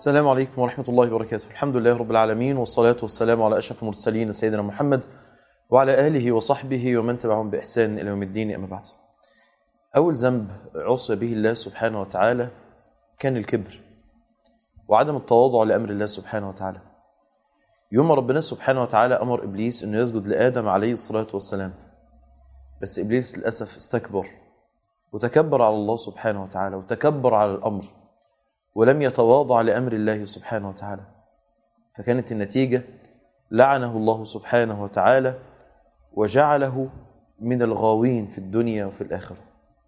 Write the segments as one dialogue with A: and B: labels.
A: السلام عليكم ورحمة الله وبركاته الحمد لله رب العالمين والصلاة والسلام على أشرف المرسلين سيدنا محمد وعلى آله وصحبه ومن تبعهم بإحسان إلى يوم الدين أما بعد أول ذنب عصي به الله سبحانه وتعالى كان الكبر وعدم التواضع لأمر الله سبحانه وتعالى يوم ربنا سبحانه وتعالى أمر إبليس أنه يسجد لآدم عليه الصلاة والسلام بس إبليس للأسف استكبر وتكبر على الله سبحانه وتعالى وتكبر على الأمر ولم يتواضع لأمر الله سبحانه وتعالى فكانت النتيجة لعنه الله سبحانه وتعالى وجعله من الغاوين في الدنيا وفي الآخرة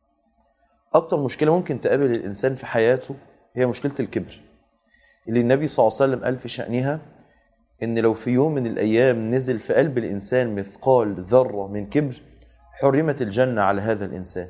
A: أكتر مشكلة ممكن تقابل الإنسان في حياته هي مشكلة الكبر اللي النبي صلى الله عليه وسلم قال في شأنها إن لو في يوم من الأيام نزل في قلب الإنسان مثقال ذرة من كبر حرمت الجنة على هذا الإنسان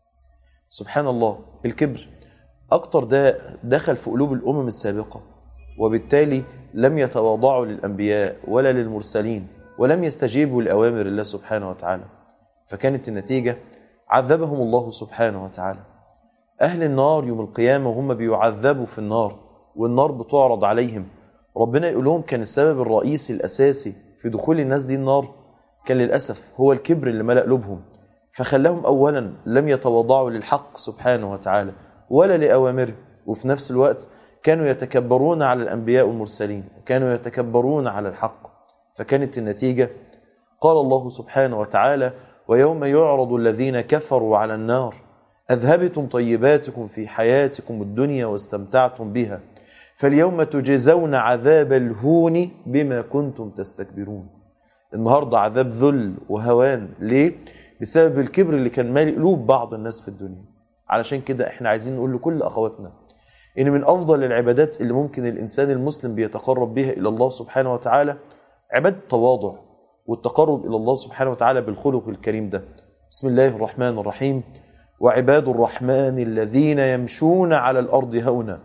A: سبحان الله الكبر أكتر ده دخل في قلوب الأمم السابقة وبالتالي لم يتواضعوا للأنبياء ولا للمرسلين ولم يستجيبوا لأوامر الله سبحانه وتعالى فكانت النتيجة عذبهم الله سبحانه وتعالى أهل النار يوم القيامة وهم بيعذبوا في النار والنار بتعرض عليهم ربنا يقول لهم كان السبب الرئيسي الأساسي في دخول الناس دي النار كان للأسف هو الكبر اللي ملأ قلوبهم فخلاهم أولا لم يتواضعوا للحق سبحانه وتعالى ولا لأوامره وفي نفس الوقت كانوا يتكبرون على الأنبياء والمرسلين وكانوا يتكبرون على الحق فكانت النتيجة قال الله سبحانه وتعالى ويوم يعرض الذين كفروا على النار أذهبتم طيباتكم في حياتكم الدنيا واستمتعتم بها فاليوم تجزون عذاب الهون بما كنتم تستكبرون النهاردة عذاب ذل وهوان ليه؟ بسبب الكبر اللي كان مالي قلوب بعض الناس في الدنيا علشان كده احنا عايزين نقول لكل أخواتنا إن من أفضل العبادات اللي ممكن الإنسان المسلم بيتقرب بها إلى الله سبحانه وتعالى عبادة التواضع والتقرب إلى الله سبحانه وتعالى بالخلق الكريم ده بسم الله الرحمن الرحيم وعباد الرحمن الذين يمشون على الأرض هونا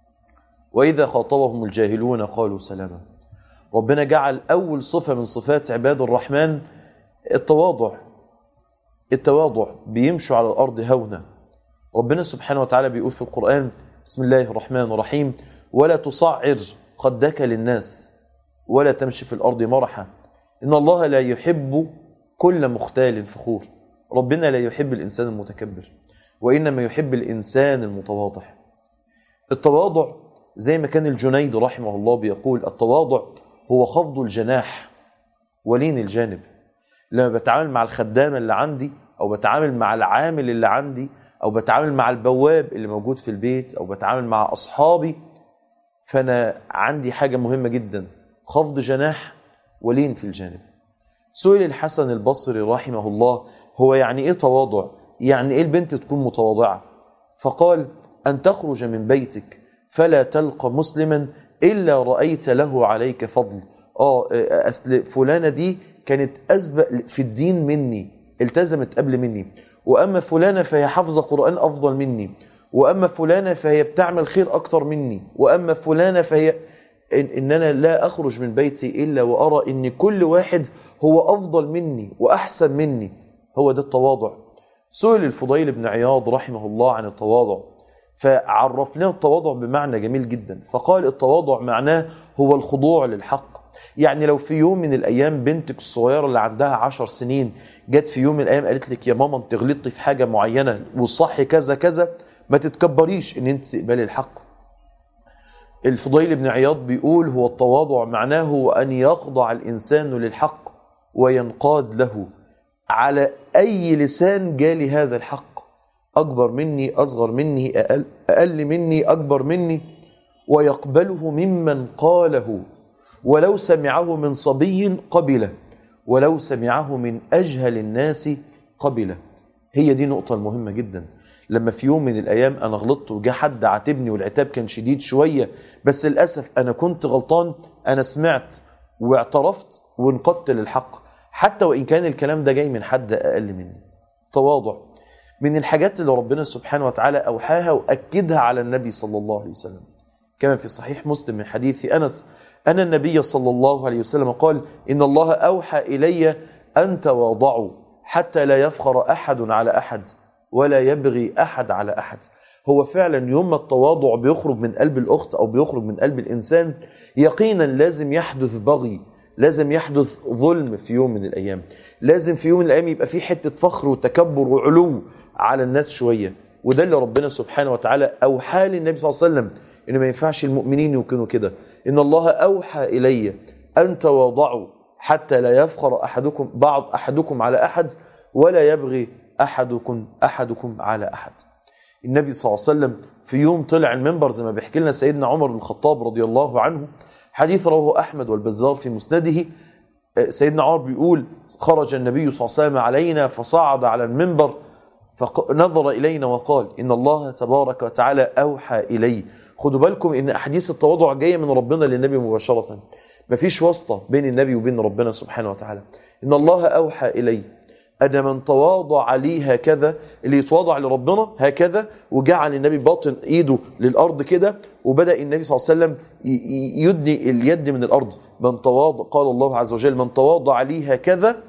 A: وإذا خاطبهم الجاهلون قالوا سلاما ربنا جعل أول صفة من صفات عباد الرحمن التواضع التواضع بيمشوا على الأرض هونا ربنا سبحانه وتعالى بيقول في القرآن بسم الله الرحمن الرحيم ولا تصعر خدك للناس ولا تمشي في الأرض مرحا إن الله لا يحب كل مختال فخور ربنا لا يحب الإنسان المتكبر وإنما يحب الإنسان المتواضع التواضع زي ما كان الجنيد رحمه الله بيقول التواضع هو خفض الجناح ولين الجانب لما بتعامل مع الخدامة اللي عندي أو بتعامل مع العامل اللي عندي أو بتعامل مع البواب اللي موجود في البيت أو بتعامل مع أصحابي فأنا عندي حاجة مهمة جدا خفض جناح ولين في الجانب سئل الحسن البصري رحمه الله هو يعني إيه تواضع يعني إيه البنت تكون متواضعة فقال أن تخرج من بيتك فلا تلقى مسلما إلا رأيت له عليك فضل آه أصل فلانة دي كانت أسبق في الدين مني التزمت قبل مني وأما فلانة فهي حافظة قرآن أفضل مني وأما فلانة فهي بتعمل خير أكتر مني وأما فلانة فهي إن, إن أنا لا أخرج من بيتي إلا وأرى إن كل واحد هو أفضل مني وأحسن مني هو ده التواضع سئل الفضيل بن عياض رحمه الله عن التواضع فعرفناه التواضع بمعنى جميل جدا فقال التواضع معناه هو الخضوع للحق يعني لو في يوم من الأيام بنتك الصغيرة اللي عندها عشر سنين جت في يوم من الأيام قالت لك يا ماما انت غلطتي في حاجة معينة والصح كذا كذا ما تتكبريش ان انت تقبلي الحق الفضيل بن عياض بيقول هو التواضع معناه هو أن يخضع الإنسان للحق وينقاد له على أي لسان جالي هذا الحق أكبر مني أصغر مني أقل, أقل مني أكبر مني ويقبله ممن قاله ولو سمعه من صبي قبله ولو سمعه من أجهل الناس قبله هي دي نقطة المهمة جدا لما في يوم من الأيام أنا غلطت وجا حد عاتبني والعتاب كان شديد شوية بس للأسف أنا كنت غلطان أنا سمعت واعترفت وانقدت للحق حتى وإن كان الكلام ده جاي من حد أقل مني تواضع من الحاجات اللي ربنا سبحانه وتعالى أوحاها وأكدها على النبي صلى الله عليه وسلم كما في صحيح مسلم من حديث أنس أن النبي صلى الله عليه وسلم قال إن الله أوحى إلي أن تواضعوا حتى لا يفخر أحد على أحد ولا يبغي أحد على أحد هو فعلا يوم ما التواضع بيخرج من قلب الأخت أو بيخرج من قلب الإنسان يقينا لازم يحدث بغي لازم يحدث ظلم في يوم من الأيام لازم في يوم من الأيام يبقى في حتة فخر وتكبر وعلو على الناس شوية وده اللي ربنا سبحانه وتعالى أوحى للنبي صلى الله عليه وسلم إن ما ينفعش المؤمنين يكونوا كده إن الله أوحى إلي أن تواضعوا حتى لا يفخر أحدكم بعض أحدكم على أحد ولا يبغي أحدكم أحدكم على أحد النبي صلى الله عليه وسلم في يوم طلع المنبر زي ما بيحكي لنا سيدنا عمر بن الخطاب رضي الله عنه حديث رواه أحمد والبزار في مسنده سيدنا عمر بيقول خرج النبي صلى الله عليه وسلم علينا فصعد على المنبر فنظر إلينا وقال إن الله تبارك وتعالى أوحى إلي خدوا بالكم إن أحاديث التواضع جاية من ربنا للنبي مباشرة مفيش واسطة بين النبي وبين ربنا سبحانه وتعالى إن الله أوحى إلي أن من تواضع لي هكذا اللي يتواضع لربنا هكذا وجعل النبي باطن إيده للأرض كده وبدأ النبي صلى الله عليه وسلم يدني اليد من الأرض من تواضع قال الله عز وجل من تواضع لي هكذا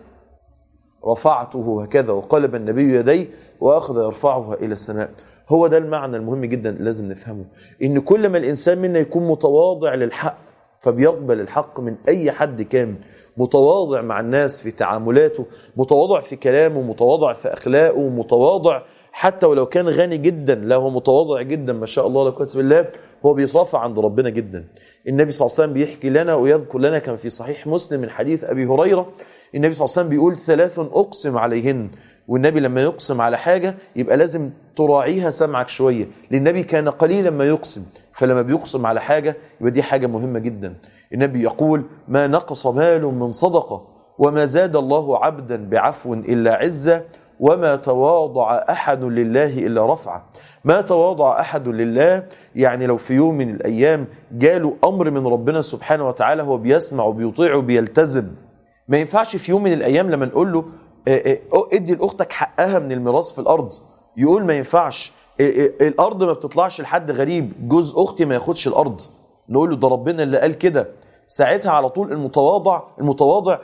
A: رفعته هكذا وقلب النبي يديه وأخذ يرفعها إلى السماء هو ده المعنى المهم جدا لازم نفهمه إن كل ما الإنسان منا يكون متواضع للحق فبيقبل الحق من أي حد كان متواضع مع الناس في تعاملاته متواضع في كلامه متواضع في أخلاقه متواضع حتى ولو كان غني جدا لا هو متواضع جدا ما شاء الله لا قوه بالله هو بيترافع عند ربنا جدا النبي صلى الله عليه وسلم بيحكي لنا ويذكر لنا كان في صحيح مسلم من حديث أبي هريرة النبي صلى الله عليه وسلم بيقول ثلاث أقسم عليهن والنبي لما يقسم على حاجة يبقى لازم تراعيها سمعك شوية لأن النبي كان قليلا ما يقسم فلما بيقسم على حاجة يبقى دي حاجة مهمة جدا النبي يقول ما نقص مال من صدقة وما زاد الله عبدا بعفو إلا عزة وما تواضع أحد لله إلا رفعه ما تواضع أحد لله يعني لو في يوم من الأيام جاله أمر من ربنا سبحانه وتعالى هو بيسمع وبيطيع وبيلتزم ما ينفعش في يوم من الأيام لما نقول له ادي لأختك حقها من الميراث في الأرض يقول ما ينفعش الأرض ما بتطلعش لحد غريب جوز أختي ما ياخدش الأرض نقول له ده ربنا اللي قال كده ساعتها على طول المتواضع المتواضع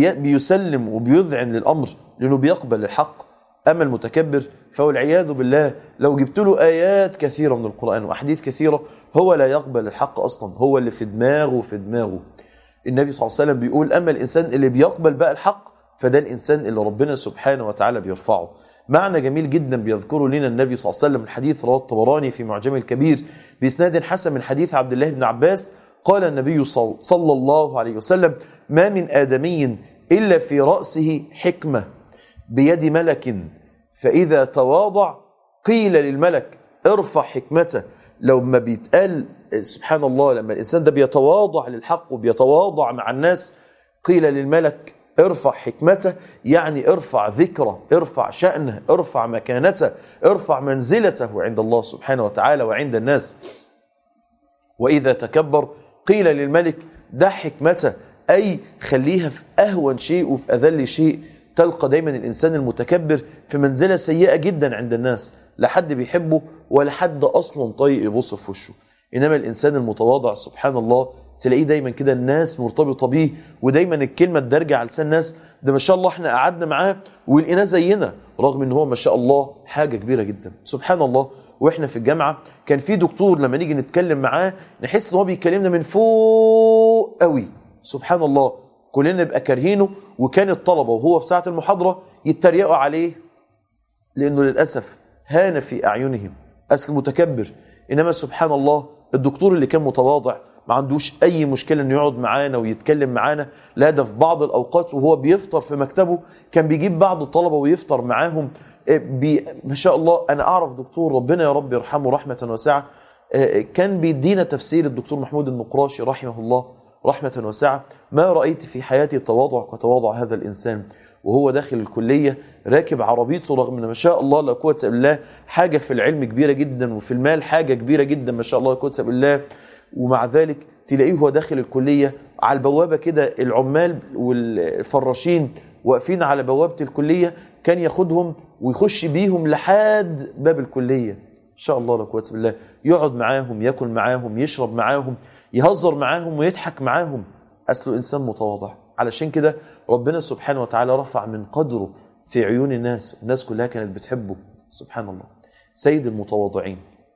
A: بيسلم وبيذعن للأمر لأنه بيقبل الحق أما المتكبر فهو العياذ بالله لو جبت له آيات كثيرة من القرآن وأحاديث كثيرة هو لا يقبل الحق أصلا هو اللي في دماغه في دماغه النبي صلى الله عليه وسلم بيقول أما الإنسان اللي بيقبل بقى الحق فده الإنسان اللي ربنا سبحانه وتعالى بيرفعه معنى جميل جدا بيذكره لنا النبي صلى الله عليه وسلم الحديث رواه الطبراني في معجم الكبير بإسناد حسن من حديث عبد الله بن عباس قال النبي صلى الله عليه وسلم ما من آدمي إلا في رأسه حكمة بيد ملك فإذا تواضع قيل للملك ارفع حكمته لو ما بيتقال سبحان الله لما الإنسان ده بيتواضع للحق وبيتواضع مع الناس قيل للملك ارفع حكمته يعني ارفع ذكره ارفع شأنه ارفع مكانته ارفع منزلته عند الله سبحانه وتعالى وعند الناس وإذا تكبر قيل للملك ده حكمته أي خليها في أهون شيء وفي أذل شيء تلقى دايما الإنسان المتكبر في منزلة سيئة جدا عند الناس لا حد بيحبه ولا حد أصلا طايق يبص في وشه إنما الإنسان المتواضع سبحان الله تلاقيه دايما كده الناس مرتبطة بيه ودايما الكلمة تدرجع على لسان الناس ده ما شاء الله احنا قعدنا معاه ولقيناه زينا رغم ان هو ما شاء الله حاجة كبيرة جدا سبحان الله واحنا في الجامعة كان في دكتور لما نيجي نتكلم معاه نحس ان هو بيكلمنا من فوق قوي سبحان الله كلنا نبقى كارهينه وكان الطلبة وهو في ساعة المحاضرة يتريقوا عليه لأنه للأسف هان في أعينهم أصل متكبر إنما سبحان الله الدكتور اللي كان متواضع ما عندوش أي مشكلة إنه يقعد معانا ويتكلم معانا لا ده في بعض الأوقات وهو بيفطر في مكتبه كان بيجيب بعض الطلبة ويفطر معاهم بي ما شاء الله أنا أعرف دكتور ربنا يا رب يرحمه رحمة واسعة كان بيدينا تفسير الدكتور محمود النقراشي رحمه الله رحمة واسعة ما رأيت في حياتي تواضع كتواضع هذا الإنسان وهو داخل الكلية راكب عربيته رغم ان ما شاء الله لا قوه الا بالله حاجه في العلم كبيره جدا وفي المال حاجه كبيره جدا ما شاء الله لا قوه الا بالله ومع ذلك تلاقيه هو داخل الكليه على البوابه كده العمال والفراشين واقفين على بوابه الكليه كان ياخدهم ويخش بيهم لحد باب الكليه ان شاء الله لا قوه بالله يقعد معاهم ياكل معاهم يشرب معاهم يهزر معاهم ويضحك معاهم اصله انسان متواضع علشان كده ربنا سبحانه وتعالى رفع من قدره في عيون الناس الناس كلها كانت بتحبه سبحان الله سيد المتواضعين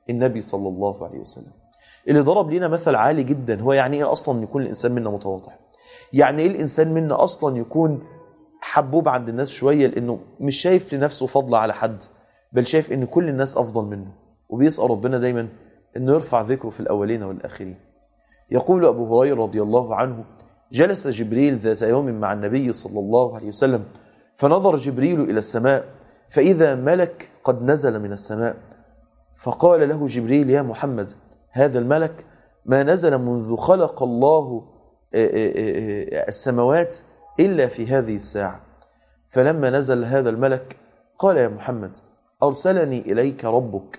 A: النبي صلى الله عليه وسلم اللي ضرب لنا مثل عالي جدا هو يعني ايه اصلا يكون الانسان منا متواضع يعني ايه الانسان منا اصلا يكون حبوب عند الناس شويه لانه مش شايف لنفسه فضل على حد بل شايف ان كل الناس افضل منه وبيسال ربنا دايما انه يرفع ذكره في الاولين والاخرين يقول ابو هريره رضي الله عنه جلس جبريل ذات يوم مع النبي صلى الله عليه وسلم فنظر جبريل الى السماء فاذا ملك قد نزل من السماء فقال له جبريل يا محمد هذا الملك ما نزل منذ خلق الله السماوات إلا في هذه الساعة فلما نزل هذا الملك قال يا محمد أرسلني إليك ربك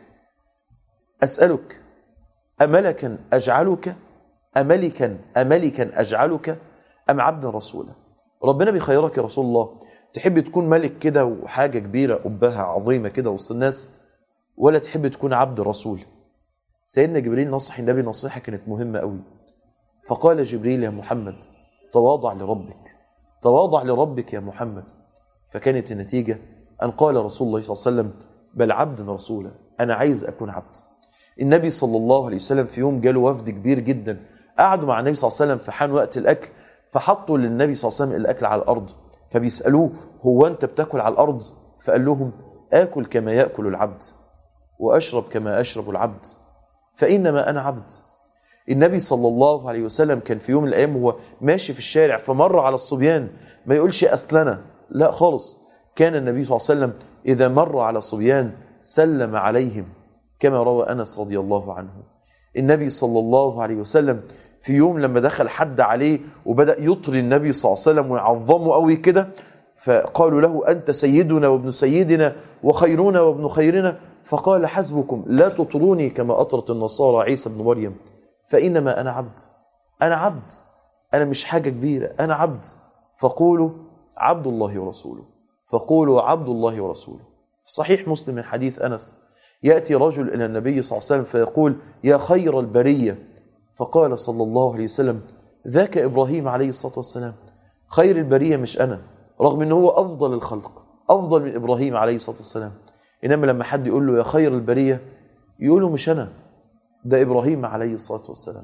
A: أسألك أملكا أجعلك أملكا أملكا أجعلك أم عبدا رسولا ربنا بيخيرك يا رسول الله تحب تكون ملك كده وحاجة كبيرة قبها عظيمة كده وسط الناس ولا تحب تكون عبد رسول سيدنا جبريل نصح النبي نصيحة كانت مهمة قوي فقال جبريل يا محمد تواضع لربك تواضع لربك يا محمد فكانت النتيجة أن قال رسول الله صلى الله عليه وسلم بل عبد رسولا أنا عايز أكون عبد النبي صلى الله عليه وسلم في يوم جاله وفد كبير جدا قعدوا مع النبي صلى الله عليه وسلم في حان وقت الأكل فحطوا للنبي صلى الله عليه وسلم الأكل على الأرض فبيسألوه هو أنت بتاكل على الأرض فقال لهم آكل كما يأكل العبد وأشرب كما أشرب العبد فإنما أنا عبد النبي صلى الله عليه وسلم كان في يوم من الأيام هو ماشي في الشارع فمر على الصبيان ما يقولش أسلنا لا خالص كان النبي صلى الله عليه وسلم إذا مر على صبيان سلم عليهم كما روى أنس رضي الله عنه النبي صلى الله عليه وسلم في يوم لما دخل حد عليه وبدأ يطري النبي صلى الله عليه وسلم ويعظمه قوي كده فقالوا له أنت سيدنا وابن سيدنا وخيرنا وابن خيرنا فقال حسبكم لا تطروني كما أطرت النصارى عيسى بن مريم فإنما أنا عبد أنا عبد أنا مش حاجة كبيرة أنا عبد فقولوا عبد الله ورسوله فقولوا عبد الله ورسوله صحيح مسلم من حديث أنس يأتي رجل إلى النبي صلى الله عليه وسلم فيقول يا خير البرية فقال صلى الله عليه وسلم ذاك إبراهيم عليه الصلاة والسلام خير البرية مش أنا رغم أنه هو أفضل الخلق أفضل من إبراهيم عليه الصلاة والسلام إنما لما حد يقول له يا خير البرية يقول له مش أنا ده إبراهيم عليه الصلاة والسلام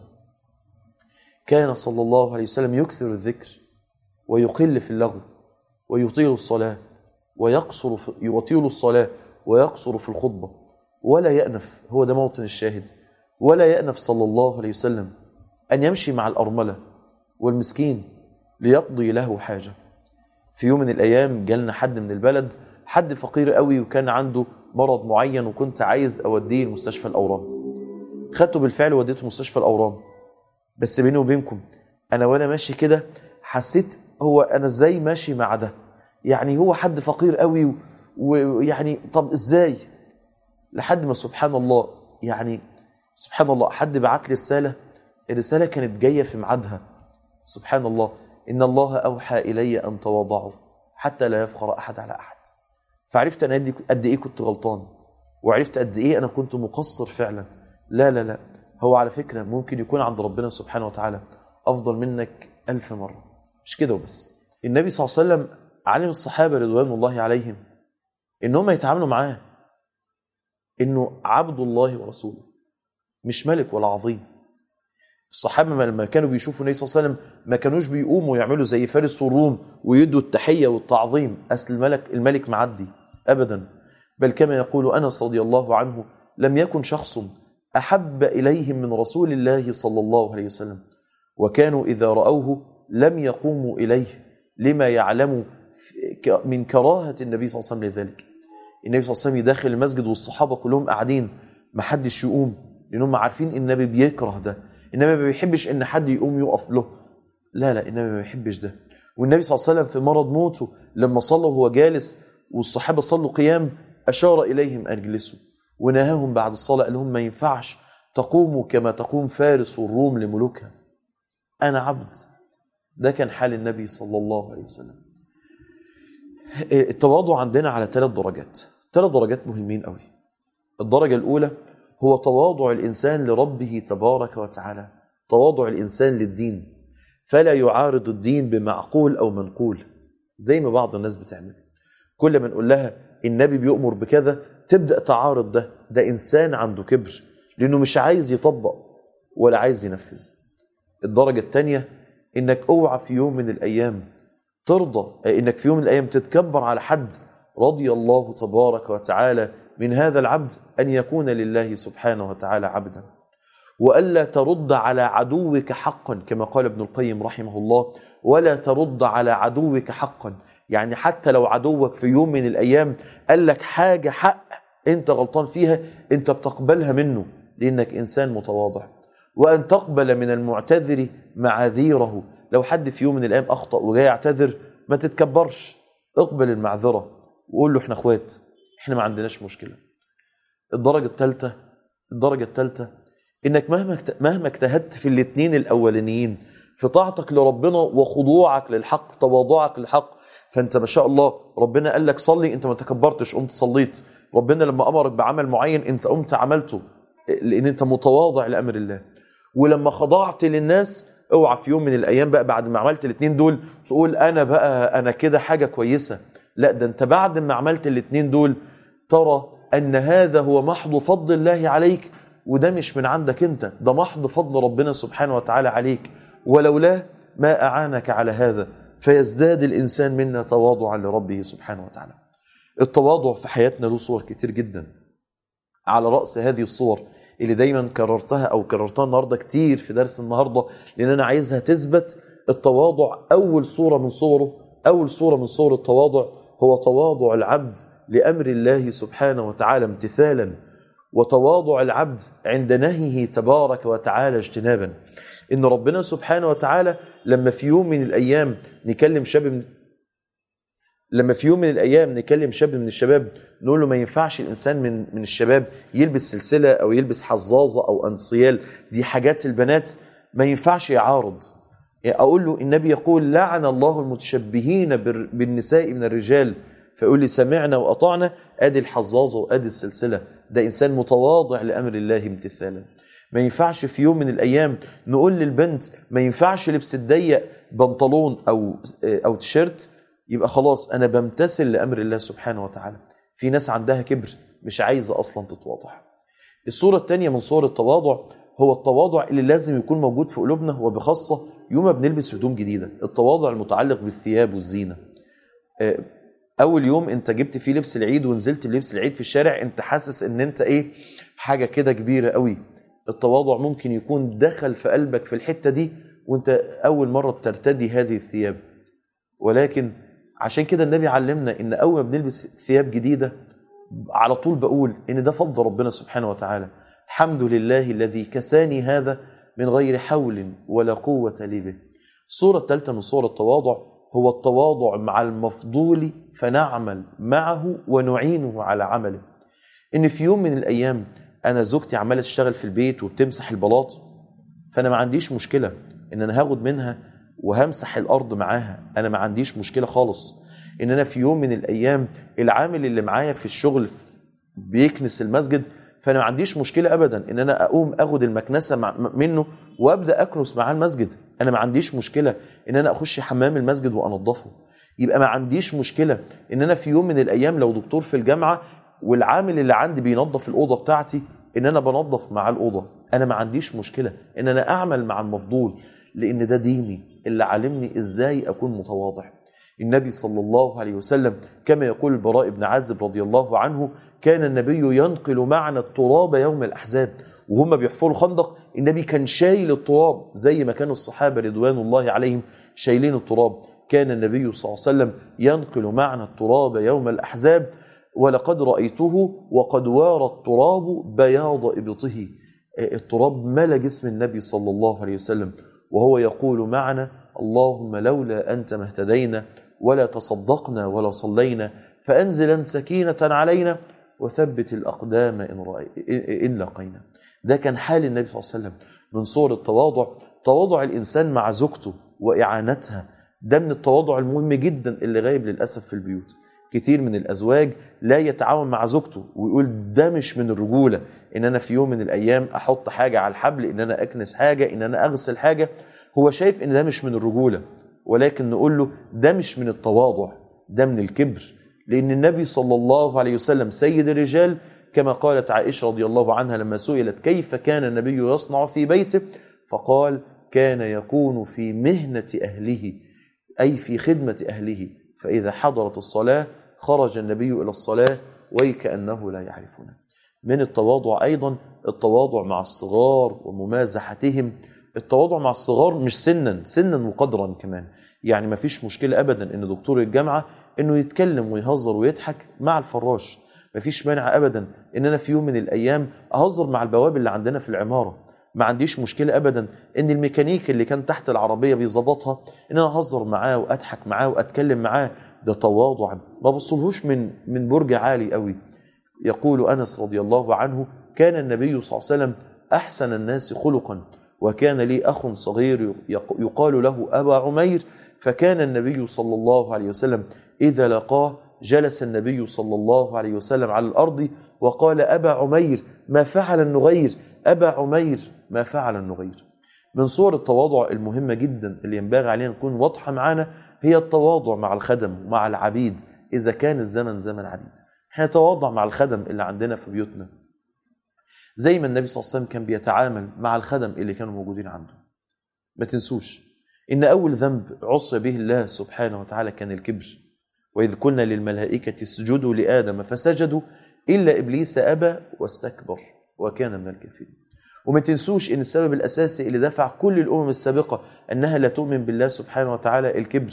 A: كان صلى الله عليه وسلم يكثر الذكر ويقل في اللغو ويطيل الصلاة ويقصر في يطيل الصلاة ويقصر في الخطبة ولا يأنف هو ده موطن الشاهد ولا يأنف صلى الله عليه وسلم أن يمشي مع الأرملة والمسكين ليقضي له حاجة في يوم من الأيام جالنا حد من البلد حد فقير قوي وكان عنده مرض معين وكنت عايز أوديه لمستشفى الأورام خدته بالفعل وديته مستشفى الأورام بس بيني وبينكم أنا وأنا ماشي كده حسيت هو أنا إزاي ماشي مع ده يعني هو حد فقير قوي ويعني طب إزاي لحد ما سبحان الله يعني سبحان الله حد بعت لي رسالة الرسالة كانت جاية في ميعادها سبحان الله إن الله أوحى إلي أن تواضعوا حتى لا يفخر أحد على أحد فعرفت أنا قد إيه كنت غلطان وعرفت قد إيه أنا كنت مقصر فعلا لا لا لا هو على فكرة ممكن يكون عند ربنا سبحانه وتعالى أفضل منك ألف مرة مش كده وبس النبي صلى الله عليه وسلم علم الصحابة رضوان الله عليهم إنهم يتعاملوا معاه إنه عبد الله ورسوله مش ملك ولا عظيم الصحابة لما كانوا بيشوفوا النبي صلى الله عليه وسلم ما كانوش بيقوموا يعملوا زي فارس والروم ويدوا التحية والتعظيم أصل الملك الملك معدي أبدا بل كما يقول أنس رضي الله عنه لم يكن شخص أحب إليهم من رسول الله صلى الله عليه وسلم وكانوا إذا رأوه لم يقوموا إليه لما يعلموا من كراهة النبي صلى الله عليه وسلم لذلك النبي صلى الله عليه وسلم يداخل المسجد والصحابة كلهم قاعدين ما حدش يقوم لأنهم عارفين إن النبي بيكره ده النبي ما بيحبش إن حد يقوم يقف له لا لا النبي ما بيحبش ده والنبي صلى الله عليه وسلم في مرض موته لما صلى وهو جالس والصحابة صلوا قيام أشار إليهم أن يجلسوا ونهاهم بعد الصلاة قال لهم ما ينفعش تقوموا كما تقوم فارس والروم لملوكها أنا عبد ده كان حال النبي صلى الله عليه وسلم التواضع عندنا على ثلاث درجات ثلاث درجات مهمين قوي الدرجة الأولى هو تواضع الإنسان لربه تبارك وتعالى تواضع الإنسان للدين فلا يعارض الدين بمعقول أو منقول زي ما بعض الناس بتعمل كل ما نقول لها النبي بيؤمر بكذا تبدأ تعارض ده ده إنسان عنده كبر لأنه مش عايز يطبق ولا عايز ينفذ الدرجة الثانية إنك أوعى في يوم من الأيام ترضى إنك في يوم من الأيام تتكبر على حد رضي الله تبارك وتعالى من هذا العبد أن يكون لله سبحانه وتعالى عبدا وألا ترد على عدوك حقا كما قال ابن القيم رحمه الله ولا ترد على عدوك حقا يعني حتى لو عدوك في يوم من الأيام قال لك حاجة حق أنت غلطان فيها أنت بتقبلها منه لأنك إنسان متواضع وأن تقبل من المعتذر معاذيره لو حد في يوم من الأيام أخطأ وجاي يعتذر ما تتكبرش اقبل المعذرة وقول له احنا اخوات احنا ما عندناش مشكلة الدرجة الثالثة الدرجة الثالثة انك مهما مهما اجتهدت في الاثنين الاولانيين في طاعتك لربنا وخضوعك للحق تواضعك للحق فانت ما شاء الله ربنا قال لك صلي انت ما تكبرتش قمت صليت ربنا لما امرك بعمل معين انت قمت عملته لان انت متواضع لامر الله ولما خضعت للناس اوعى في يوم من الايام بقى بعد ما عملت الاثنين دول تقول انا بقى انا كده حاجه كويسه لا ده انت بعد ما عملت الاثنين دول ترى ان هذا هو محض فضل الله عليك وده مش من عندك انت ده محض فضل ربنا سبحانه وتعالى عليك ولولاه ما اعانك على هذا فيزداد الانسان منا تواضعا لربه سبحانه وتعالى التواضع في حياتنا له صور كتير جدا على راس هذه الصور اللي دايما كررتها او كررتها النهارده كتير في درس النهارده لان انا عايزها تثبت التواضع اول صوره من صوره اول صوره من صور التواضع هو تواضع العبد لامر الله سبحانه وتعالى امتثالا وتواضع العبد عند نهيه تبارك وتعالى اجتنابا ان ربنا سبحانه وتعالى لما في يوم من الايام نكلم شاب من لما في يوم من الايام نكلم شاب من الشباب نقول له ما ينفعش الانسان من من الشباب يلبس سلسله او يلبس حظاظه او انسيال دي حاجات البنات ما ينفعش يعارض يعني اقول له النبي يقول لعن الله المتشبهين بالنساء من الرجال فيقول لي سمعنا واطعنا ادي الحظاظه وادي السلسله ده انسان متواضع لامر الله امتثالا ما ينفعش في يوم من الايام نقول للبنت ما ينفعش لبس الضيق بنطلون او او تيشيرت يبقى خلاص انا بمتثل لامر الله سبحانه وتعالى في ناس عندها كبر مش عايزه اصلا تتواضع الصوره الثانيه من صور التواضع هو التواضع اللي لازم يكون موجود في قلوبنا وبخاصه يوم ما بنلبس هدوم جديده التواضع المتعلق بالثياب والزينه اول يوم انت جبت فيه لبس العيد ونزلت بلبس العيد في الشارع انت حاسس ان انت ايه حاجه كده كبيره قوي التواضع ممكن يكون دخل في قلبك في الحته دي وانت اول مره ترتدي هذه الثياب ولكن عشان كده النبي علمنا ان اول ما بنلبس ثياب جديده على طول بقول ان ده فضل ربنا سبحانه وتعالى الحمد لله الذي كساني هذا من غير حول ولا قوه لي به الصوره الثالثه من صور التواضع هو التواضع مع المفضول فنعمل معه ونعينه على عمله ان في يوم من الايام انا زوجتي عماله تشتغل في البيت وبتمسح البلاط فانا ما عنديش مشكله ان انا هاخد منها وهمسح الارض معاها انا ما عنديش مشكله خالص ان انا في يوم من الايام العامل اللي معايا في الشغل بيكنس المسجد فانا ما عنديش مشكله ابدا ان انا اقوم اخد المكنسه منه وابدا اكنس معاه المسجد انا ما عنديش مشكله ان انا اخش حمام المسجد وانضفه يبقى ما عنديش مشكله ان انا في يوم من الايام لو دكتور في الجامعه والعامل اللي عندي بينظف الاوضه بتاعتي ان انا بنظف معاه الاوضه انا ما عنديش مشكله ان انا اعمل مع المفضول لان ده ديني اللي علمني ازاي اكون متواضع النبي صلى الله عليه وسلم كما يقول البراء بن عازب رضي الله عنه كان النبي ينقل معنا التراب يوم الاحزاب وهم بيحفروا خندق النبي كان شايل التراب زي ما كانوا الصحابه رضوان الله عليهم شايلين التراب كان النبي صلى الله عليه وسلم ينقل معنا التراب يوم الاحزاب ولقد رايته وقد وارى التراب بياض ابطه التراب ملا جسم النبي صلى الله عليه وسلم وهو يقول معنا اللهم لولا انت ما اهتدينا ولا تصدقنا ولا صلينا فانزلا سكينه علينا وثبت الاقدام ان رأي ان لقينا ده كان حال النبي صلى الله عليه وسلم من صور التواضع تواضع الانسان مع زوجته واعانتها ده من التواضع المهم جدا اللي غايب للاسف في البيوت كتير من الازواج لا يتعاون مع زوجته ويقول ده مش من الرجوله ان انا في يوم من الايام احط حاجه على الحبل ان انا اكنس حاجه ان انا اغسل حاجه هو شايف ان ده مش من الرجوله ولكن نقول له ده مش من التواضع ده من الكبر لان النبي صلى الله عليه وسلم سيد الرجال كما قالت عائشة رضي الله عنها لما سئلت كيف كان النبي يصنع في بيته فقال كان يكون في مهنة أهله أي في خدمة أهله فإذا حضرت الصلاة خرج النبي إلى الصلاة ويكأنه لا يعرفنا من التواضع أيضا التواضع مع الصغار وممازحتهم التواضع مع الصغار مش سنا سنا وقدرا كمان يعني ما فيش مشكلة أبدا إن دكتور الجامعة إنه يتكلم ويهزر ويضحك مع الفراش ما فيش مانع أبدا إن أنا في يوم من الأيام أهزر مع البواب اللي عندنا في العمارة ما عنديش مشكلة أبدا إن الميكانيك اللي كان تحت العربية بيظبطها إن أنا أهزر معاه وأضحك معاه وأتكلم معاه ده تواضع ما بصلهوش من من برج عالي قوي يقول أنس رضي الله عنه كان النبي صلى الله عليه وسلم أحسن الناس خلقا وكان لي أخ صغير يقال له أبا عمير فكان النبي صلى الله عليه وسلم إذا لقاه جلس النبي صلى الله عليه وسلم على الأرض وقال أبا عمير ما فعل النغير أبا عمير ما فعل النغير من صور التواضع المهمة جدا اللي ينبغي علينا نكون واضحة معانا هي التواضع مع الخدم ومع العبيد إذا كان الزمن زمن عبيد احنا نتواضع مع الخدم اللي عندنا في بيوتنا زي ما النبي صلى الله عليه وسلم كان بيتعامل مع الخدم اللي كانوا موجودين عنده ما تنسوش إن أول ذنب عصى به الله سبحانه وتعالى كان الكبر وإذ قلنا للملائكة اسجدوا لآدم فسجدوا إلا إبليس أبى واستكبر وكان من الكافرين وما تنسوش ان السبب الاساسي اللي دفع كل الامم السابقه انها لا تؤمن بالله سبحانه وتعالى الكبر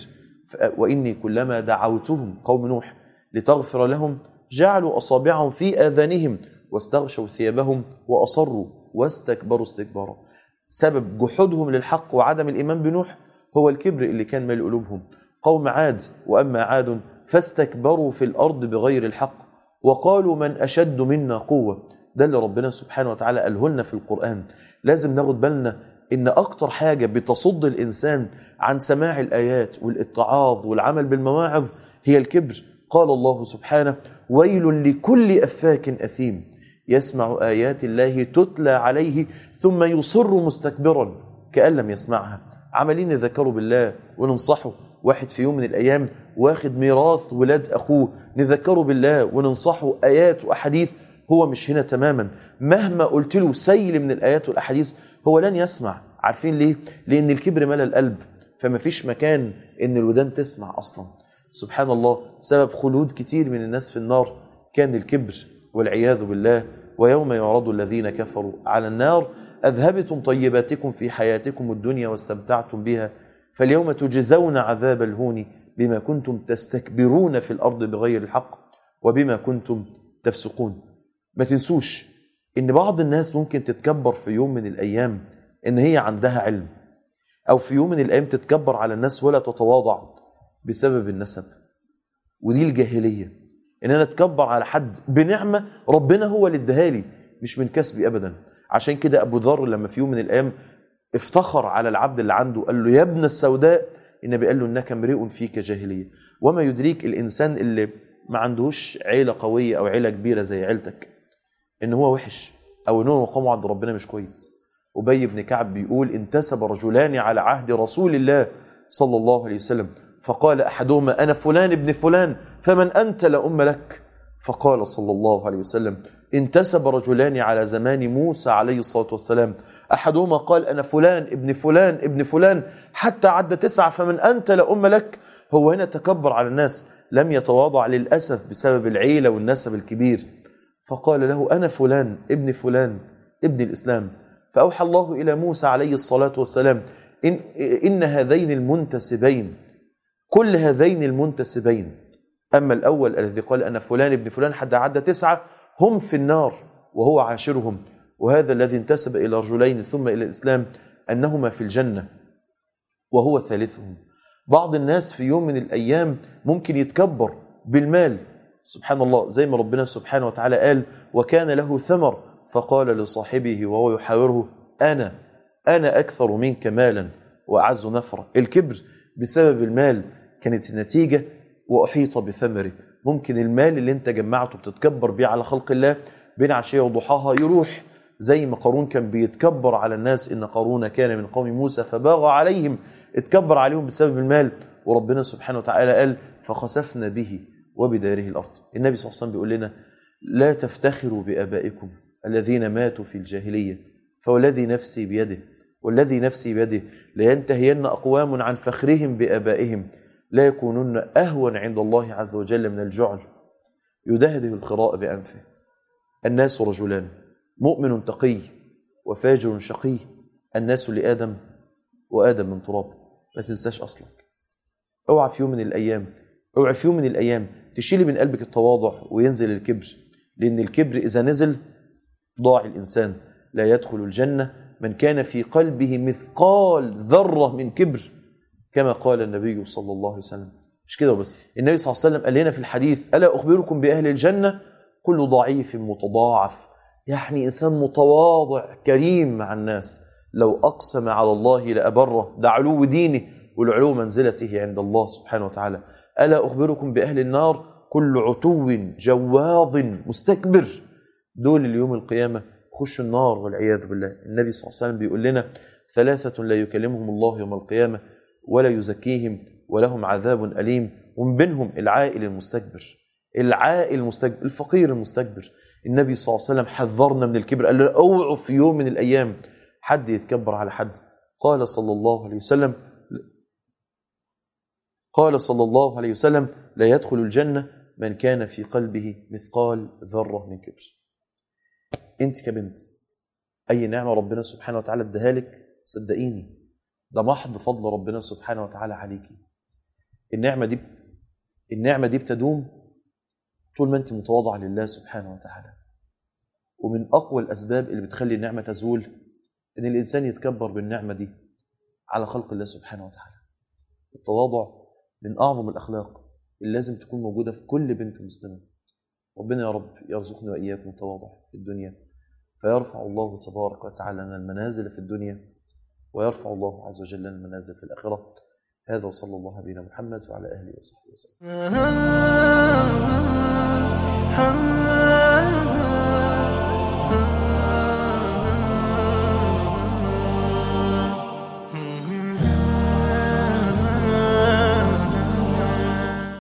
A: واني كلما دعوتهم قوم نوح لتغفر لهم جعلوا اصابعهم في اذانهم واستغشوا ثيابهم واصروا واستكبروا استكبارا سبب جحودهم للحق وعدم الايمان بنوح هو الكبر اللي كان مال قلوبهم قوم عاد واما عاد فاستكبروا في الارض بغير الحق وقالوا من اشد منا قوه ده اللي ربنا سبحانه وتعالى قاله لنا في القرآن لازم ناخد بالنا إن أكتر حاجة بتصد الإنسان عن سماع الآيات والاتعاظ والعمل بالمواعظ هي الكبر قال الله سبحانه ويل لكل أفاك أثيم يسمع آيات الله تتلى عليه ثم يصر مستكبرا كأن لم يسمعها عمالين يذكروا بالله وننصحه واحد في يوم من الأيام واخد ميراث ولاد أخوه نذكره بالله وننصحه آيات وأحاديث هو مش هنا تماما مهما قلت له سيل من الآيات والأحاديث هو لن يسمع عارفين ليه؟ لأن الكبر ملى القلب فما فيش مكان إن الودان تسمع أصلا سبحان الله سبب خلود كتير من الناس في النار كان الكبر والعياذ بالله ويوم يعرض الذين كفروا على النار أذهبتم طيباتكم في حياتكم الدنيا واستمتعتم بها فاليوم تجزون عذاب الهون بما كنتم تستكبرون في الأرض بغير الحق وبما كنتم تفسقون ما تنسوش ان بعض الناس ممكن تتكبر في يوم من الايام ان هي عندها علم او في يوم من الايام تتكبر على الناس ولا تتواضع بسبب النسب ودي الجاهليه ان انا اتكبر على حد بنعمه ربنا هو اللي اداها لي مش من كسبي ابدا عشان كده ابو ذر لما في يوم من الايام افتخر على العبد اللي عنده قال له يا ابن السوداء النبي قال له انك امرئ فيك جاهليه وما يدريك الانسان اللي ما عندهوش عيله قويه او عيله كبيره زي عيلتك ان هو وحش او ان هو مقامه عند ربنا مش كويس ابي بن كعب بيقول انتسب رجلان على عهد رسول الله صلى الله عليه وسلم فقال احدهما انا فلان ابن فلان فمن انت لأم لك فقال صلى الله عليه وسلم انتسب رجلان على زمان موسى عليه الصلاه والسلام احدهما قال انا فلان ابن فلان ابن فلان حتى عد تسعه فمن انت لأم لك هو هنا تكبر على الناس لم يتواضع للاسف بسبب العيله والنسب الكبير فقال له أنا فلان ابن فلان ابن الإسلام فأوحى الله إلى موسى عليه الصلاة والسلام إن, إن هذين المنتسبين كل هذين المنتسبين أما الأول الذي قال أنا فلان ابن فلان حتى عد تسعة هم في النار وهو عاشرهم وهذا الذي انتسب إلى رجلين ثم إلى الإسلام أنهما في الجنة وهو ثالثهم بعض الناس في يوم من الأيام ممكن يتكبر بالمال سبحان الله زي ما ربنا سبحانه وتعالى قال وكان له ثمر فقال لصاحبه وهو يحاوره أنا أنا أكثر منك مالا وأعز نفرا الكبر بسبب المال كانت النتيجة وأحيط بثمره ممكن المال اللي انت جمعته بتتكبر بيه على خلق الله بين عشية وضحاها يروح زي ما قارون كان بيتكبر على الناس إن قارون كان من قوم موسى فباغى عليهم اتكبر عليهم بسبب المال وربنا سبحانه وتعالى قال فخسفنا به وبداره الأرض النبي صلى الله عليه وسلم بيقول لنا لا تفتخروا بآبائكم الذين ماتوا في الجاهلية فوالذي نفسي بيده والذي نفسي بيده لينتهين أقوام عن فخرهم بآبائهم لا يكونون أهون عند الله عز وجل من الجعل يدهده الخراء بأنفه الناس رجلان مؤمن تقي وفاجر شقي الناس لآدم وآدم من تراب ما تنساش أصلك اوعى في يوم من الأيام اوعى في يوم من الأيام تشيلي من قلبك التواضع وينزل الكبر لأن الكبر إذا نزل ضاع الإنسان لا يدخل الجنة من كان في قلبه مثقال ذرة من كبر كما قال النبي صلى الله عليه وسلم مش كده وبس النبي صلى الله عليه وسلم قال لنا في الحديث ألا أخبركم بأهل الجنة كل ضعيف متضاعف يعني إنسان متواضع كريم مع الناس لو أقسم على الله لأبره ده علو دينه والعلو منزلته عند الله سبحانه وتعالى ألا أخبركم بأهل النار كل عتو جواظ مستكبر دول اليوم القيامة خشوا النار والعياذ بالله النبي صلى الله عليه وسلم بيقول لنا ثلاثة لا يكلمهم الله يوم القيامة ولا يزكيهم ولهم عذاب أليم ومن بينهم العائل المستكبر العائل المستكبر الفقير المستكبر النبي صلى الله عليه وسلم حذرنا من الكبر قال لنا اوعوا في يوم من الأيام حد يتكبر على حد قال صلى الله عليه وسلم قال صلى الله عليه وسلم لا يدخل الجنة من كان في قلبه مثقال ذرة من كبر انت كبنت اي نعمة ربنا سبحانه وتعالى اداها لك صدقيني ده محض فضل ربنا سبحانه وتعالى عليكي النعمة دي النعمة دي بتدوم طول ما انت متواضعة لله سبحانه وتعالى ومن اقوى الاسباب اللي بتخلي النعمة تزول ان الانسان يتكبر بالنعمة دي على خلق الله سبحانه وتعالى التواضع من اعظم الاخلاق اللي لازم تكون موجودة في كل بنت مسلمة ربنا يا رب يرزقنا وإياكم التواضع في الدنيا فيرفع الله تبارك وتعالى لنا المنازل في الدنيا ويرفع الله عز وجل لنا المنازل في الآخرة هذا وصلى الله على نبينا محمد وعلى آله وصحبه وسلم